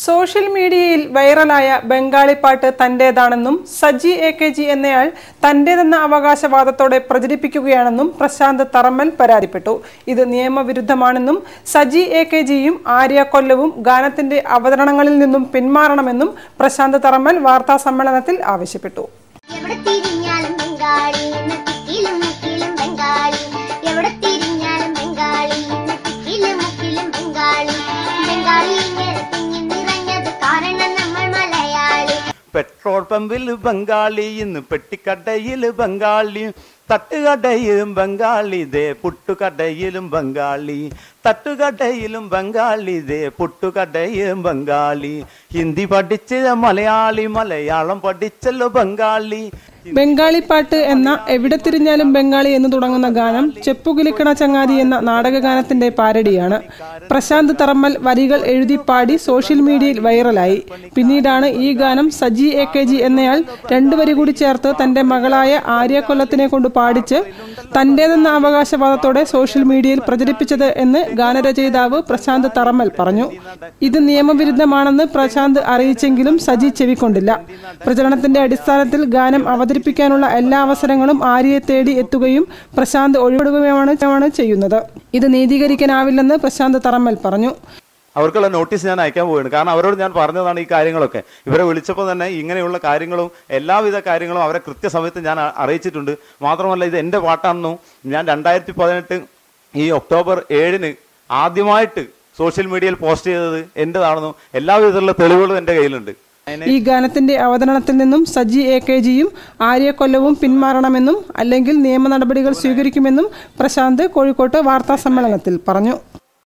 social മീഡിയയിൽ വൈറലായ ബംഗാളി പാട്ട് തന്റേതാണെന്നും സജി എ കെ ജി എന്നയാൾ തന്റേതെന്ന അവകാശവാദത്തോടെ പ്രചരിപ്പിക്കുകയാണെന്നും പ്രശാന്ത് തറമ്മൽ പരാതിപ്പെട്ടു ഇത് നിയമവിരുദ്ധമാണെന്നും സജി എ കെ ജിയും ആര്യ കൊല്ലവും ഗാനത്തിന്റെ അവതരണങ്ങളിൽ നിന്നും പിന്മാറണമെന്നും പ്രശാന്ത് തറമ്മൽ വാർത്താ സമ്മേളനത്തിൽ ആവശ്യപ്പെട്ടു എവിടെ തിരിഞ്ഞാലും ബംഗാളി ഇന്ന് തിക്കിലും മുക്കിലും ബംഗാളി എവിടെ തിരിഞ്ഞാലും ബംഗാളി ഇന്ന് തിക്കിലും മുക്കിലും ബംഗാളി ബംഗാളി ഇങ്ങനെ തിങ്ങി നിറഞ്ഞത് കാരണം നമ്മൾ മലയാളി പെട്രോൾ പമ്പിൽ ബംഗാളി ഇന്ന് പെട്ടിക്കടയിൽ ബംഗാളി തട്ടുകടയിലും ബംഗാളി ദേ പുട്ടുകടയിലും ബംഗാളി തട്ടുകടയിലും ബംഗാളി ദേ പുട്ടുകടയിലും ബംഗാളി ഹിന്ദി പഠിച്ച മലയാളി മലയാളം പഠിച്ചല്ലോ ബംഗാളി ബംഗാളി പാട്ട് എന്ന എവിടെ തിരിഞ്ഞാലും ബംഗാളി എന്ന് തുടങ്ങുന്ന ഗാനം ചെപ്പുകിലിക്കണ ചങ്ങാതി എന്ന നാടകഗാനത്തിന്റെ പാരഡിയാണ് പ്രശാന്ത് തറമ്മൽ വരികൾ എഴുതി പാടി സോഷ്യൽ മീഡിയയിൽ വൈറലായി പിന്നീടാണ് ഈ ഗാനം സജി എ കെ ജി എന്നയാൾ രണ്ടു വരി കൂടി ചേർത്ത് തന്റെ മകളായ ആര്യ കൊല്ലത്തിനെ കൊണ്ട് പാടിച്ച് തന്റേതെന്ന അവകാശവാദത്തോടെ സോഷ്യൽ മീഡിയയിൽ പ്രചരിപ്പിച്ചത് എന്ന് ഗാനരചയിതാവ് പ്രശാന്ത് തറമ്മൽ പറഞ്ഞു ഇത് നിയമവിരുദ്ധമാണെന്ന് പ്രശാന്ത് അറിയിച്ചെങ്കിലും സജി ചെവിക്കൊണ്ടില്ല പ്രചരണത്തിന്റെ അടിസ്ഥാനത്തിൽ ഗാനം അവതരിപ്പിക്കാനുള്ള എല്ലാ അവസരങ്ങളും ആര്യയെ തേടി എത്തുകയും പ്രശാന്ത് ഒഴിവിടുകയുമാണ് ആണ് ചെയ്യുന്നത് ഇത് നീതീകരിക്കാനാവില്ലെന്ന് പ്രശാന്ത് തറമ്മൽ പറഞ്ഞു അവർക്കുള്ള നോട്ടീസ് ഞാൻ അയക്കാൻ പോവുകയാണ് കാരണം അവരോട് ഞാൻ പറഞ്ഞതാണ് ഈ കാര്യങ്ങളൊക്കെ ഇവരെ വിളിച്ചപ്പോൾ തന്നെ ഇങ്ങനെയുള്ള കാര്യങ്ങളും എല്ലാവിധ കാര്യങ്ങളും അവരെ കൃത്യസമയത്ത് ഞാൻ അ- അറിയിച്ചിട്ടുണ്ട് മാത്രമല്ല ഇത് എൻ്റെ പാട്ടാണെന്നും ഞാൻ രണ്ടായിരത്തി പതിനെട്ട് ഈ ഒക്ടോബർ ഏഴിന് ആദ്യമായിട്ട് സോഷ്യൽ മീഡിയയിൽ പോസ്റ്റ് ചെയ്തത് എൻ്റെതാണെന്നും എല്ലാവിധത്തിലുള്ള തെളിവുകളും എൻ്റെ കയ്യിലുണ്ട് ഈ ഗാനത്തിന്റെ അവതരണത്തിൽ നിന്നും സജി എ കെ ജിയും ആര്യ കൊല്ലവും പിന്മാറണമെന്നും അല്ലെങ്കിൽ നിയമ നടപടികൾ സ്വീകരിക്കുമെന്നും പ്രശാന്ത് കോഴിക്കോട്ട് വാർത്താ സമ്മേളനത്തിൽ പറഞ്ഞു